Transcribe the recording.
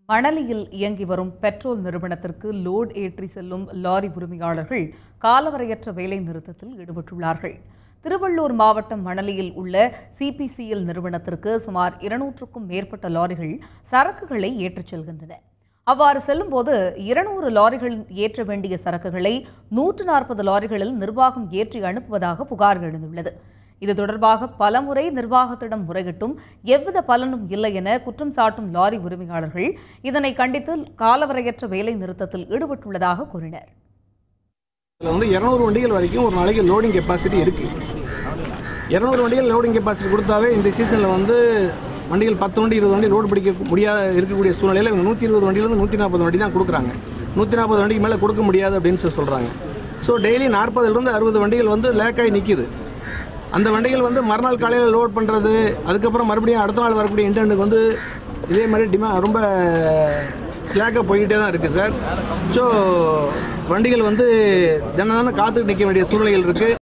மணலியில் இயங்கி வரும் பெட்ரோல் நிறுவனத்திற்கு லோட் ஏற்றி செல்லும் லாரி உரிமையாளர்கள் காலவரையற்ற வேலை நிறுத்தத்தில் ஈடுபட்டுள்ளார்கள் திருவள்ளூர் மாவட்டம் மணலியில் உள்ள சிபிசிஎல் நிறுவனத்திற்கு சுமார் இருநூற்றுக்கும் மேற்பட்ட லாரிகள் சரக்குகளை ஏற்றிச் செல்கின்றன அவ்வாறு செல்லும்போது இருநூறு லாரிகள் ஏற்ற வேண்டிய சரக்குகளை நூற்று நாற்பது லாரிகளில் நிர்வாகம் ஏற்றி அனுப்புவதாக புகார் எழுந்துள்ளது இது தொடர்பாக பலமுறை நிர்வாகத்திடம் முறையிட்டும் எவ்வித பலனும் இல்லை என குற்றம் சாட்டும் லாரி உரிமையாளர்கள் இதனை கண்டித்து காலவரையற்ற வேலை நிறுத்தத்தில் ஈடுபட்டுள்ளதாக கூறினர் இதில் வந்து இரநூறு வண்டிகள் வரைக்கும் ஒரு நாளைக்கு லோடிங் கெப்பாசிட்டி இருக்கு இரநூறு வண்டிகள் லோடிங் கெப்பாசிட்டி கொடுத்தாவே இந்த சீசனில் வந்து வண்டிகள் பத்து வண்டி இருபது வண்டி லோடு பிடிக்க முடியாத இருக்கக்கூடிய சூழ்நிலையில் இவங்க நூற்றி இருபது வண்டியிலேருந்து நூற்றி நாற்பது வண்டி தான் கொடுக்குறாங்க நூற்றி நாற்பது வண்டிக்கு மேலே கொடுக்க முடியாது அப்படின்னு சொல்லி சொல்கிறாங்க ஸோ டெய்லி நாற்பதுலேருந்து அறுபது வண்டிகள் வந்து லேக்காகி நிற்கிது அந்த வண்டிகள் வந்து மறுநாள் காலையில் லோட் பண்ணுறது அதுக்கப்புறம் மறுபடியும் அடுத்த நாள் வரக்கூடிய இன்டர்னுக்கு வந்து இதே மாதிரி டிமா ரொம்ப ஸ்லாக்காக போய்கிட்டே தான் இருக்குது சார் ஸோ வண்டிகள் வந்து தினம் தினம் காத்துட்டு நிற்க வேண்டிய சூழ்நிலைகள் இருக்குது